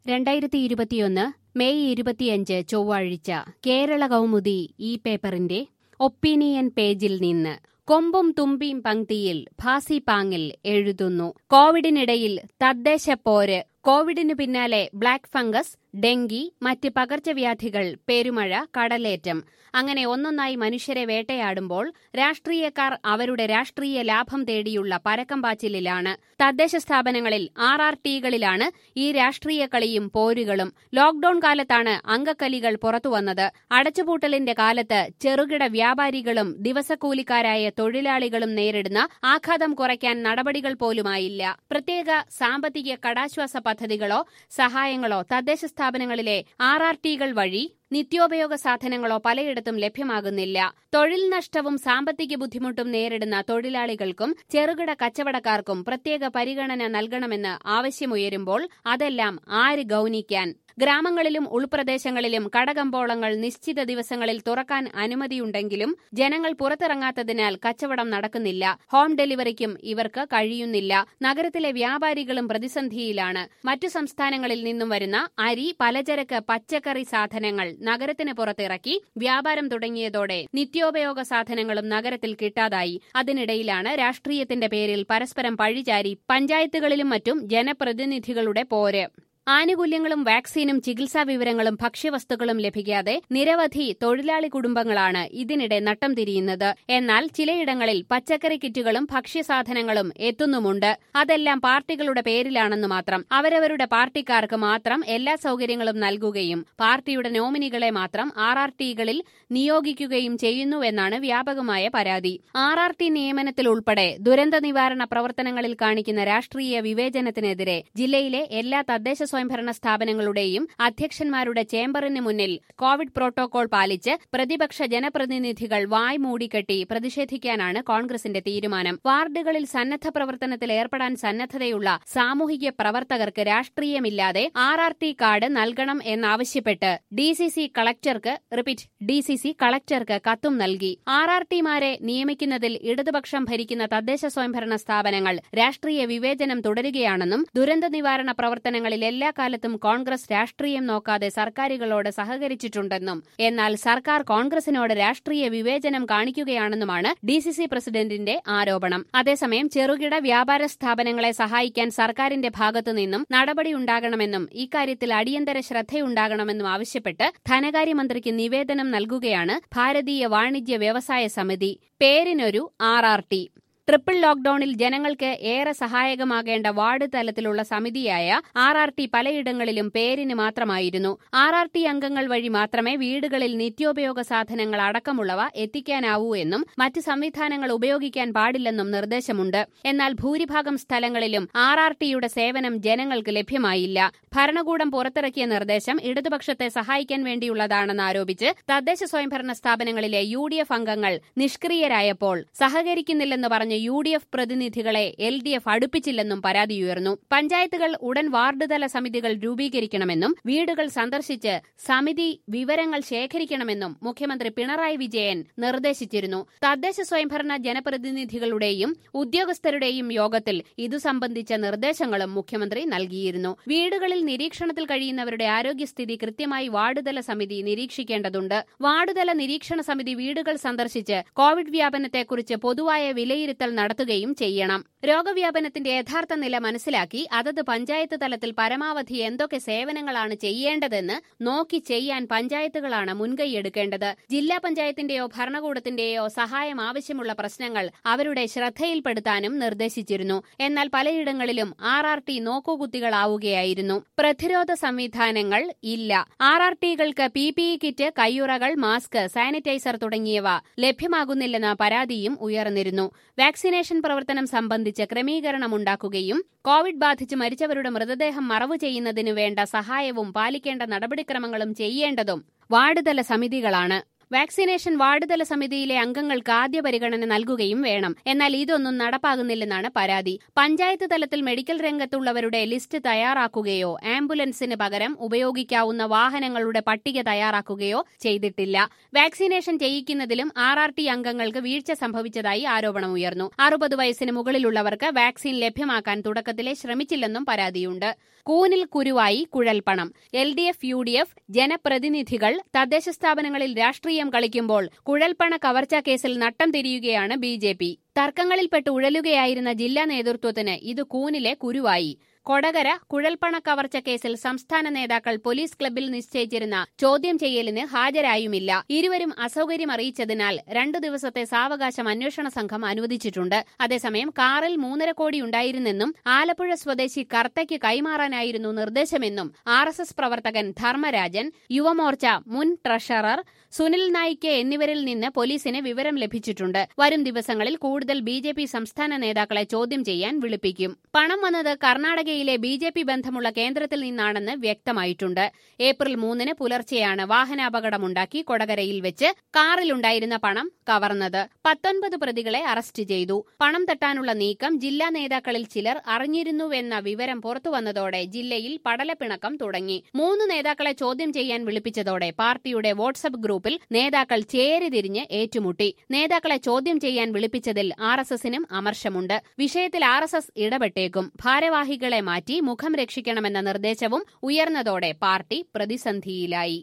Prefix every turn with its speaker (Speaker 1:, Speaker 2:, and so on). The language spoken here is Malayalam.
Speaker 1: രണ്ടായിരത്തി ഇരുപത്തിയൊന്ന് മെയ് ഇരുപത്തിയഞ്ച് ചൊവ്വാഴ്ച കേരള കൗമുദി ഈ പേപ്പറിന്റെ ഒപ്പീനിയൻ പേജിൽ നിന്ന് കൊമ്പും തുമ്പിയും പങ്ക്തിയിൽ ഭാസി പാങ്ങിൽ എഴുതുന്നു കോവിഡിനിടയിൽ തദ്ദേശപ്പോര് കോവിഡിനു പിന്നാലെ ബ്ലാക്ക് ഫംഗസ് ഡെങ്കി മറ്റ് പകർച്ചവ്യാധികൾ പെരുമഴ കടലേറ്റം അങ്ങനെ ഒന്നൊന്നായി മനുഷ്യരെ വേട്ടയാടുമ്പോൾ രാഷ്ട്രീയക്കാർ അവരുടെ രാഷ്ട്രീയ ലാഭം തേടിയുള്ള പരക്കം പാച്ചിലിലാണ് തദ്ദേശ സ്ഥാപനങ്ങളിൽ ആർ ആർ ടികളിലാണ് ഈ രാഷ്ട്രീയ കളിയും പോരുകളും ലോക്ഡൌൺ കാലത്താണ് അങ്കക്കലികൾ പുറത്തുവന്നത് അടച്ചുപൂട്ടലിന്റെ കാലത്ത് ചെറുകിട വ്യാപാരികളും ദിവസക്കൂലിക്കാരായ തൊഴിലാളികളും നേരിടുന്ന ആഘാതം കുറയ്ക്കാൻ നടപടികൾ പോലുമായില്ല പ്രത്യേക സാമ്പത്തിക കടാശ്വാസ പദ്ധതികളോ സഹായങ്ങളോ തദ്ദേശ സ്ഥാപനങ്ങളിലെ ആർ ആർ ടികൾ വഴി നിത്യോപയോഗ സാധനങ്ങളോ പലയിടത്തും ലഭ്യമാകുന്നില്ല തൊഴിൽ നഷ്ടവും സാമ്പത്തിക ബുദ്ധിമുട്ടും നേരിടുന്ന തൊഴിലാളികൾക്കും ചെറുകിട കച്ചവടക്കാർക്കും പ്രത്യേക പരിഗണന നൽകണമെന്ന് ആവശ്യമുയരുമ്പോൾ അതെല്ലാം ആര് ഗൌനിക്കാൻ ഗ്രാമങ്ങളിലും ഉൾപ്രദേശങ്ങളിലും കടകമ്പോളങ്ങൾ നിശ്ചിത ദിവസങ്ങളിൽ തുറക്കാൻ അനുമതിയുണ്ടെങ്കിലും ജനങ്ങൾ പുറത്തിറങ്ങാത്തതിനാൽ കച്ചവടം നടക്കുന്നില്ല ഹോം ഡെലിവറിക്കും ഇവർക്ക് കഴിയുന്നില്ല നഗരത്തിലെ വ്യാപാരികളും പ്രതിസന്ധിയിലാണ് മറ്റു സംസ്ഥാനങ്ങളിൽ നിന്നും വരുന്ന അരി പലചരക്ക് പച്ചക്കറി സാധനങ്ങൾ നഗരത്തിന് പുറത്തിറക്കി വ്യാപാരം തുടങ്ങിയതോടെ നിത്യോപയോഗ സാധനങ്ങളും നഗരത്തിൽ കിട്ടാതായി അതിനിടയിലാണ് രാഷ്ട്രീയത്തിന്റെ പേരിൽ പരസ്പരം പഴിചാരി പഞ്ചായത്തുകളിലും മറ്റും ജനപ്രതിനിധികളുടെ പോര് ആനുകൂല്യങ്ങളും വാക്സിനും ചികിത്സാ വിവരങ്ങളും ഭക്ഷ്യവസ്തുക്കളും ലഭിക്കാതെ നിരവധി തൊഴിലാളി കുടുംബങ്ങളാണ് ഇതിനിടെ നട്ടം തിരിയുന്നത് എന്നാൽ ചിലയിടങ്ങളിൽ പച്ചക്കറി കിറ്റുകളും ഭക്ഷ്യസാധനങ്ങളും എത്തുന്നുമുണ്ട് അതെല്ലാം പാർട്ടികളുടെ പേരിലാണെന്ന് മാത്രം അവരവരുടെ പാർട്ടിക്കാർക്ക് മാത്രം എല്ലാ സൌകര്യങ്ങളും നൽകുകയും പാർട്ടിയുടെ നോമിനികളെ മാത്രം ആർ ആർ ടികളിൽ നിയോഗിക്കുകയും ചെയ്യുന്നുവെന്നാണ് വ്യാപകമായ പരാതി ആർ ആർ ടി നിയമനത്തിൽ ഉൾപ്പെടെ ദുരന്ത നിവാരണ പ്രവർത്തനങ്ങളിൽ കാണിക്കുന്ന രാഷ്ട്രീയ വിവേചനത്തിനെതിരെ ജില്ലയിലെ എല്ലാ തദ്ദേശ സ്വയംഭരണ സ്ഥാപനങ്ങളുടെയും അധ്യക്ഷന്മാരുടെ ചേംബറിന് മുന്നിൽ കോവിഡ് പ്രോട്ടോകോൾ പാലിച്ച് പ്രതിപക്ഷ ജനപ്രതിനിധികൾ വായ് മൂടിക്കെട്ടി പ്രതിഷേധിക്കാനാണ് കോൺഗ്രസിന്റെ തീരുമാനം വാർഡുകളിൽ സന്നദ്ധ പ്രവർത്തനത്തിൽ ഏർപ്പെടാൻ സന്നദ്ധതയുള്ള സാമൂഹിക പ്രവർത്തകർക്ക് രാഷ്ട്രീയമില്ലാതെ ആർ ആർ ടി കാർഡ് നൽകണം എന്നാവശ്യപ്പെട്ട് ഡി സി സി കളക്ടർക്ക് റിപ്പീറ്റ് ഡി സി സി കളക്ടർക്ക് കത്തും നൽകി ആർ ആർ ടിമാരെ നിയമിക്കുന്നതിൽ ഇടതുപക്ഷം ഭരിക്കുന്ന തദ്ദേശ സ്വയംഭരണ സ്ഥാപനങ്ങൾ രാഷ്ട്രീയ വിവേചനം തുടരുകയാണെന്നും ദുരന്ത നിവാരണ പ്രവർത്തനങ്ങളിൽ എല്ലാ കാലത്തും കോൺഗ്രസ് രാഷ്ട്രീയം നോക്കാതെ സർക്കാരുകളോട് സഹകരിച്ചിട്ടുണ്ടെന്നും എന്നാൽ സർക്കാർ കോൺഗ്രസിനോട് രാഷ്ട്രീയ വിവേചനം കാണിക്കുകയാണെന്നുമാണ് ഡി സി സി പ്രസിഡന്റിന്റെ ആരോപണം അതേസമയം ചെറുകിട വ്യാപാര സ്ഥാപനങ്ങളെ സഹായിക്കാൻ സർക്കാരിന്റെ ഭാഗത്തുനിന്നും നടപടിയുണ്ടാകണമെന്നും ഇക്കാര്യത്തിൽ അടിയന്തര ശ്രദ്ധയുണ്ടാകണമെന്നും ആവശ്യപ്പെട്ട് ധനകാര്യമന്ത്രിക്ക് നിവേദനം നൽകുകയാണ് ഭാരതീയ വാണിജ്യ വ്യവസായ സമിതി പേരിനൊരു ആർ ആർ ടി ട്രിപ്പിൾ ലോക്ഡൌണിൽ ജനങ്ങൾക്ക് ഏറെ സഹായകമാകേണ്ട വാർഡ് തലത്തിലുള്ള സമിതിയായ ആർ ആർ ടി പലയിടങ്ങളിലും പേരിന് മാത്രമായിരുന്നു ആർ ആർ ടി അംഗങ്ങൾ വഴി മാത്രമേ വീടുകളിൽ നിത്യോപയോഗ സാധനങ്ങൾ അടക്കമുള്ളവ എത്തിക്കാനാവൂ എന്നും മറ്റ് സംവിധാനങ്ങൾ ഉപയോഗിക്കാൻ പാടില്ലെന്നും നിർദ്ദേശമുണ്ട് എന്നാൽ ഭൂരിഭാഗം സ്ഥലങ്ങളിലും ആർ ആർ ടിയുടെ സേവനം ജനങ്ങൾക്ക് ലഭ്യമായില്ല ഭരണകൂടം പുറത്തിറക്കിയ നിർദ്ദേശം ഇടതുപക്ഷത്തെ സഹായിക്കാൻ വേണ്ടിയുള്ളതാണെന്ന് ആരോപിച്ച് തദ്ദേശ സ്വയംഭരണ സ്ഥാപനങ്ങളിലെ യു ഡി എഫ് അംഗങ്ങൾ നിഷ്ക്രിയരായപ്പോൾ സഹകരിക്കുന്നില്ലെന്ന് പറഞ്ഞ് യു ഡി എഫ് പ്രതിനിധികളെ എൽ ഡി എഫ് അടുപ്പിച്ചില്ലെന്നും പരാതിയുയർന്നു പഞ്ചായത്തുകൾ ഉടൻ വാർഡുതല സമിതികൾ രൂപീകരിക്കണമെന്നും വീടുകൾ സന്ദർശിച്ച് സമിതി വിവരങ്ങൾ ശേഖരിക്കണമെന്നും മുഖ്യമന്ത്രി പിണറായി വിജയൻ നിർദ്ദേശിച്ചിരുന്നു തദ്ദേശ സ്വയംഭരണ ജനപ്രതിനിധികളുടെയും ഉദ്യോഗസ്ഥരുടെയും യോഗത്തിൽ ഇതു സംബന്ധിച്ച നിർദ്ദേശങ്ങളും മുഖ്യമന്ത്രി നൽകിയിരുന്നു വീടുകളിൽ നിരീക്ഷണത്തിൽ കഴിയുന്നവരുടെ ആരോഗ്യസ്ഥിതി കൃത്യമായി വാർഡുതല സമിതി നിരീക്ഷിക്കേണ്ടതുണ്ട് വാർഡുതല നിരീക്ഷണ സമിതി വീടുകൾ സന്ദർശിച്ച് കോവിഡ് വ്യാപനത്തെക്കുറിച്ച് പൊതുവായ വിലയിരുത്തൽ നടത്തുകയും ചെയ്യണം രോഗവ്യാപനത്തിന്റെ യഥാർത്ഥ നില മനസ്സിലാക്കി അതത് പഞ്ചായത്ത് തലത്തിൽ പരമാവധി എന്തൊക്കെ സേവനങ്ങളാണ് ചെയ്യേണ്ടതെന്ന് നോക്കി ചെയ്യാൻ പഞ്ചായത്തുകളാണ് മുൻകൈയെടുക്കേണ്ടത് ജില്ലാ പഞ്ചായത്തിന്റെയോ ഭരണകൂടത്തിന്റെയോ സഹായം ആവശ്യമുള്ള പ്രശ്നങ്ങൾ അവരുടെ ശ്രദ്ധയിൽപ്പെടുത്താനും നിർദ്ദേശിച്ചിരുന്നു എന്നാൽ പലയിടങ്ങളിലും ആർ ആർ ടി നോക്കുകുത്തികളാവുകയായിരുന്നു പ്രതിരോധ സംവിധാനങ്ങൾ ഇല്ല ആർ ആർ ടികൾക്ക് പി പി ഇ കിറ്റ് കയ്യുറകൾ മാസ്ക് സാനിറ്റൈസർ തുടങ്ങിയവ ലഭ്യമാകുന്നില്ലെന്ന പരാതിയും ഉയർന്നിരുന്നു വാക്സിനേഷൻ പ്രവർത്തനം സംബന്ധിച്ച് ക്രമീകരണമുണ്ടാക്കുകയും കോവിഡ് ബാധിച്ച് മരിച്ചവരുടെ മൃതദേഹം മറവു ചെയ്യുന്നതിനു വേണ്ട സഹായവും പാലിക്കേണ്ട നടപടിക്രമങ്ങളും ചെയ്യേണ്ടതും വാർഡുതല സമിതികളാണ് വാക്സിനേഷൻ വാർഡ് തല സമിതിയിലെ അംഗങ്ങൾക്ക് ആദ്യ പരിഗണന നൽകുകയും വേണം എന്നാൽ ഇതൊന്നും നടപ്പാകുന്നില്ലെന്നാണ് പരാതി പഞ്ചായത്ത് തലത്തിൽ മെഡിക്കൽ രംഗത്തുള്ളവരുടെ ലിസ്റ്റ് തയ്യാറാക്കുകയോ ആംബുലൻസിന് പകരം ഉപയോഗിക്കാവുന്ന വാഹനങ്ങളുടെ പട്ടിക തയ്യാറാക്കുകയോ ചെയ്തിട്ടില്ല വാക്സിനേഷൻ ചെയ്യിക്കുന്നതിലും ആർ ആർ ടി അംഗങ്ങൾക്ക് വീഴ്ച സംഭവിച്ചതായി ആരോപണമുയർന്നു അറുപത് വയസ്സിന് മുകളിലുള്ളവർക്ക് വാക്സിൻ ലഭ്യമാക്കാൻ തുടക്കത്തിലെ ശ്രമിച്ചില്ലെന്നും പരാതിയുണ്ട് കൂനിൽ കുരുവായി കുഴൽപ്പണം L D F U D F ജനപ്രതിനിധികൾ തദ്ദേശ സ്ഥാപനങ്ങളിൽ രാഷ്ട്രീയം കളിക്കുമ്പോൾ കുഴൽപ്പണ കവർച്ചാ കേസിൽ നട്ടം തിരിയുകയാണ് ബി ജെ പി തർക്കങ്ങളിൽപ്പെട്ട് ഉഴലുകയായിരുന്ന ജില്ലാ നേതൃത്വത്തിന് ഇത് കൂനിലെ കുരുവായി കൊടകര കുഴൽപ്പണ കവർച്ച കേസിൽ സംസ്ഥാന നേതാക്കൾ പോലീസ് ക്ലബിൽ നിശ്ചയിച്ചിരുന്ന ചോദ്യം ചെയ്യലിന് ഹാജരായുമില്ല ഇരുവരും അസൌകര്യം അറിയിച്ചതിനാൽ രണ്ടു ദിവസത്തെ സാവകാശം അന്വേഷണ സംഘം അനുവദിച്ചിട്ടുണ്ട് അതേസമയം കാറിൽ മൂന്നര കോടി ഉണ്ടായിരുന്നെന്നും ആലപ്പുഴ സ്വദേശി കർത്തയ്ക്ക് കൈമാറാനായിരുന്നു നിർദ്ദേശമെന്നും ആർ എസ് എസ് പ്രവർത്തകൻ ധർമ്മരാജൻ യുവമോർച്ച മുൻ ട്രഷറർ സുനിൽ നായിക്ക് എന്നിവരിൽ നിന്ന് പോലീസിന് വിവരം ലഭിച്ചിട്ടുണ്ട് വരും ദിവസങ്ങളിൽ കൂടുതൽ ബി ജെ പി സംസ്ഥാന നേതാക്കളെ ചോദ്യം ചെയ്യാൻ വിളിപ്പിക്കും പണം വന്നത് കർണാടകയിലെ ബി ജെ പി ബന്ധമുള്ള കേന്ദ്രത്തിൽ നിന്നാണെന്ന് വ്യക്തമായിട്ടുണ്ട് ഏപ്രിൽ മൂന്നിന് പുലർച്ചെയാണ് വാഹനാപകടമുണ്ടാക്കി കൊടകരയിൽ വെച്ച് കാറിലുണ്ടായിരുന്ന പണം കവർന്നത് പത്തൊൻപത് പ്രതികളെ അറസ്റ്റ് ചെയ്തു പണം തട്ടാനുള്ള നീക്കം ജില്ലാ നേതാക്കളിൽ ചിലർ അറിഞ്ഞിരുന്നുവെന്ന വിവരം പുറത്തുവന്നതോടെ ജില്ലയിൽ പടലപ്പിണക്കം തുടങ്ങി മൂന്ന് നേതാക്കളെ ചോദ്യം ചെയ്യാൻ വിളിപ്പിച്ചതോടെ പാർട്ടിയുടെ വാട്സ്ആപ്പ് ഗ്രൂപ്പിൽ നേതാക്കൾ ചേരിതിരിഞ്ഞ് ഏറ്റുമുട്ടി നേതാക്കളെ ചോദ്യം ചെയ്യാൻ വിളിപ്പിച്ചതിൽ ആർ എസ് എസിനും അമർഷമുണ്ട് വിഷയത്തിൽ ആർ എസ് എസ് ഇടപെട്ടേക്കും ഭാരവാഹികളെ മാറ്റി മുഖം രക്ഷിക്കണമെന്ന നിർദ്ദേശവും ഉയർന്നതോടെ പാർട്ടി പ്രതിസന്ധിയിലായി